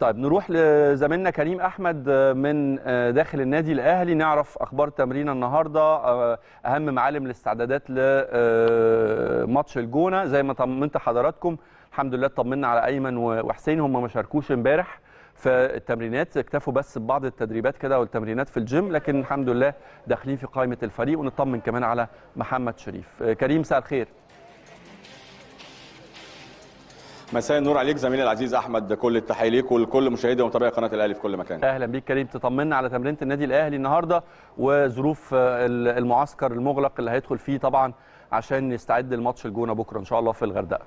طيب نروح لزميلنا كريم احمد من داخل النادي الاهلي نعرف اخبار تمرين النهارده اهم معالم الاستعدادات لماتش الجونه زي ما طمنت حضراتكم الحمد لله طمنا على ايمن وحسين هم ما شاركوش امبارح في التمرينات اكتفوا بس ببعض التدريبات كده والتمرينات في الجيم لكن الحمد لله داخلين في قائمه الفريق ونطمن كمان على محمد شريف كريم مساء الخير مساء النور عليك زميلي العزيز احمد كل التحيه ليك ولكل مشاهدي ومتابعي قناه الاهلي في كل مكان اهلا بيك كريم تطمنا على تمرينه النادي الاهلي النهارده وظروف المعسكر المغلق اللي هيدخل فيه طبعا عشان يستعد لماتش الجونه بكره ان شاء الله في الغردقه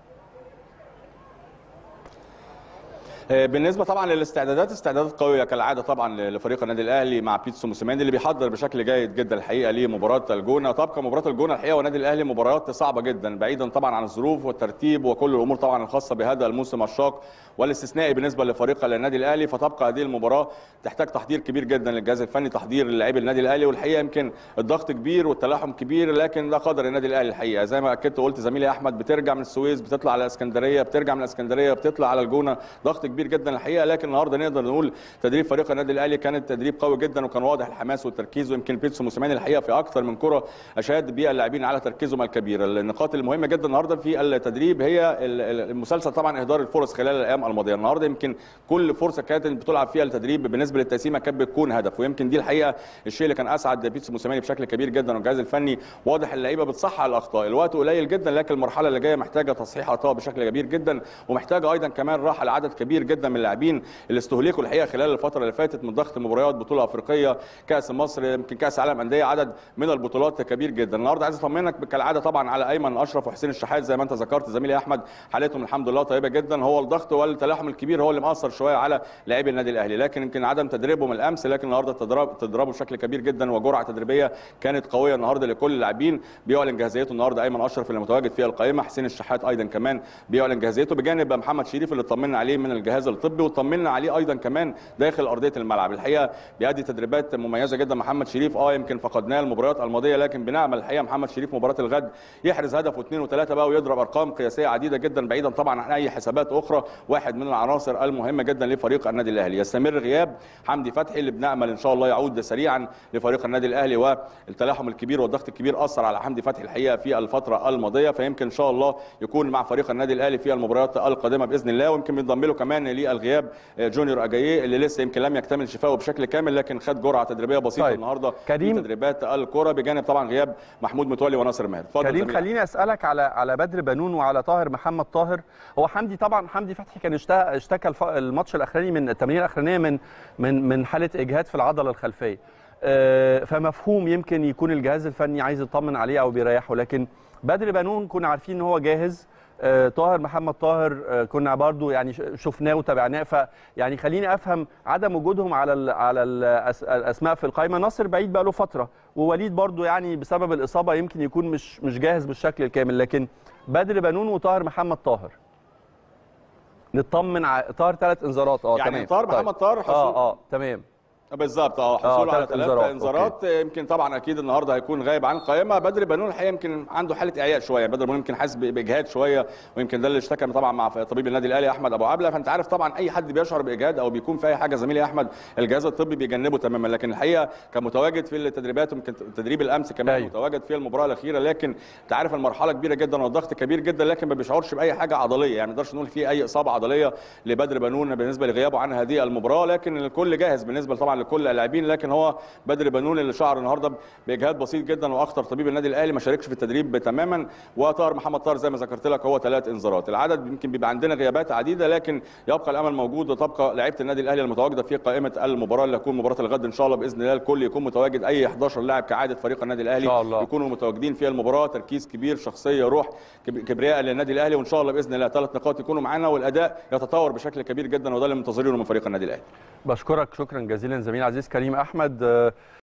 بالنسبه طبعا للاستعدادات استعدادات قويه كالعاده طبعا لفريق النادي الاهلي مع بيتسو موسيماني اللي بيحضر بشكل جيد جدا الحقيقه لمباراه الجونه تبقى مباراه الجونه الحقيقه والنادي الاهلي مباريات صعبه جدا بعيدا طبعا عن الظروف والترتيب وكل الامور طبعا الخاصه بهذا الموسم الشاق والاستثنائي بالنسبه لفريق النادي الاهلي فتبقى هذه المباراه تحتاج تحضير كبير جدا للجهاز الفني تحضير للاعبي النادي الاهلي والحقيقه يمكن الضغط كبير والتلاحم كبير لكن ده قدر النادي الاهلي الحقيقه زي ما اكدت وقلت زميلي احمد بترجع من السويس بتطلع على اسكندريه بترجع من اسكندريه بتطلع على الجونه ضغط كبير جدا الحقيقه لكن النهارده نقدر نقول تدريب فريق النادي الاهلي كان تدريب قوي جدا وكان واضح الحماس والتركيز ويمكن بيتسو موسيماني الحقيقه في اكثر من كره اشاد بها اللاعبين على تركيزهم الكبير النقاط المهمه جدا النهارده في التدريب هي المسلسل طبعا اهدار الفرص خلال الايام الماضيه النهارده يمكن كل فرصه كانت بتلعب فيها التدريب بالنسبه للتقسيمه كانت بتكون هدف ويمكن دي الحقيقه الشيء اللي كان اسعد بيتسو موسيماني بشكل كبير جدا والجهاز الفني واضح اللعيبه بتصحح الاخطاء الوقت قليل جدا لكن المرحله اللي جايه محتاجه تصحيح اخطاء بشكل كبير جدا ومحتاجه ايضا كمان راحه لعدد كبير جدا من اللاعبين اللي استهلكوا الحقيقه خلال الفتره اللي فاتت من ضغط مباريات بطوله افريقيه كاس مصر يمكن كاس عالم انديه عدد من البطولات كبير جدا النهارده عايز اطمنك كالعاده طبعا على ايمن اشرف وحسين الشحات زي ما انت ذكرت زميلي احمد حالتهم الحمد لله طيبه جدا هو الضغط والتلاحم الكبير هو اللي مأثر شويه على لاعبي النادي الاهلي لكن يمكن عدم تدريبهم الامس لكن النهارده تدرب تدربوا بشكل كبير جدا وجرعه تدريبيه كانت قويه النهارده لكل اللاعبين بيعلن جاهزيته النهارده ايمن اشرف اللي متواجد في القائمه حسين الشحات ايضا كمان بيعلن جاهزيته بجانب محمد شريف اللي طمنا عليه من الجهاز الطبي وطمنا عليه ايضا كمان داخل ارضيه الملعب الحقيقه بيأدي تدريبات مميزه جدا محمد شريف اه يمكن فقدناه المباريات الماضيه لكن بنعمل الحقيقه محمد شريف مباراه الغد يحرز هدف واثنين وثلاثه بقى ويضرب ارقام قياسيه عديده جدا بعيدا طبعا عن اي حسابات اخرى واحد من العناصر المهمه جدا لفريق النادي الاهلي يستمر غياب حمدي فتحي اللي بنامل ان شاء الله يعود سريعا لفريق النادي الاهلي والتلاحم الكبير والضغط الكبير اثر على حمدي فتحي الحقيقه في الفتره الماضيه فيمكن ان شاء الله يكون مع فريق النادي الاهلي في المباريات القادمه باذن الله ويمكن بينضم له كمان للغياب جونيور اجاييه اللي لسه يمكن لم يكتمل شفائه بشكل كامل لكن خد جرعه تدريبيه بسيطه طيب. النهارده كريم في تدريبات الكره بجانب طبعا غياب محمود متولي وناصر ماهر كريم خليني اسالك على على بدر بنون وعلى طاهر محمد طاهر هو حمدي طبعا حمدي فتحي كان اشتكى الماتش الاخراني من التمرين الاخرانيه من من من حاله اجهاد في العضله الخلفيه فمفهوم يمكن يكون الجهاز الفني عايز يطمن عليه او بيريحه لكن بدر بنون كنا عارفين ان هو جاهز طاهر محمد طاهر كنا برضو يعني شفناه وتابعناه فيعني خليني افهم عدم وجودهم على ال على الاسماء في القائمه ناصر بعيد بقى له فتره ووليد برضو يعني بسبب الاصابه يمكن يكون مش مش جاهز بالشكل الكامل لكن بدر بنون وطاهر محمد طاهر نطمن على طاهر ثلاث انذارات اه يعني تمام طاهر محمد طاهر حصول اه اه تمام بالظبط اه حصول على ثلاث انذارات يمكن طبعا اكيد النهارده هيكون غايب عن القائمه بدر بنون الحقيقه يمكن عنده حاله اعياء شويه بدر بنون يمكن حاسس باجهاد شويه ويمكن ده اللي اشتكى طبعا مع طبيب النادي الاهلي احمد ابو عبله فانت عارف طبعا اي حد بيشعر باجهاد او بيكون في اي حاجه زميلي احمد الجهاز الطبي بيجنبه تماما لكن الحقيقه كان متواجد في التدريبات ويمكن تدريب الامس كمان أيوه. متواجد في المباراه الاخيره لكن انت عارف المرحله كبيره جدا والضغط كبير جدا لكن ما بيشعرش باي حاجه عضليه يعني ما نقدرش نقول في اي اصابه عضليه لبدر بنون بالنسبه لغيابه عن هذه المباراه لكن الكل جاهز بالنسبه طبعا لكل اللاعبين لكن هو بدر بنون اللي شعر النهارده باجهاد بسيط جدا واخطر طبيب النادي الاهلي ما شاركش في التدريب تماما وطاهر محمد طاهر زي ما ذكرت لك هو ثلاث انذارات العدد يمكن بيبقى عندنا غيابات عديده لكن يبقى الامل موجود وتبقى لعيبه النادي الاهلي المتواجده في قائمه المباراه اللي هتكون مباراه الغد ان شاء الله باذن الله الكل يكون متواجد اي 11 لاعب كعاده فريق النادي الاهلي شاء الله. يكونوا متواجدين في المباراه تركيز كبير شخصيه روح كبرياء للنادي الاهلي وان شاء الله باذن الله ثلاث نقاط يكونوا معانا والاداء يتطور بشكل كبير جدا وده اللي منتظرينه من فريق النادي الاهلي بشكرك شكرا جزيلا زميل عزيز كريم احمد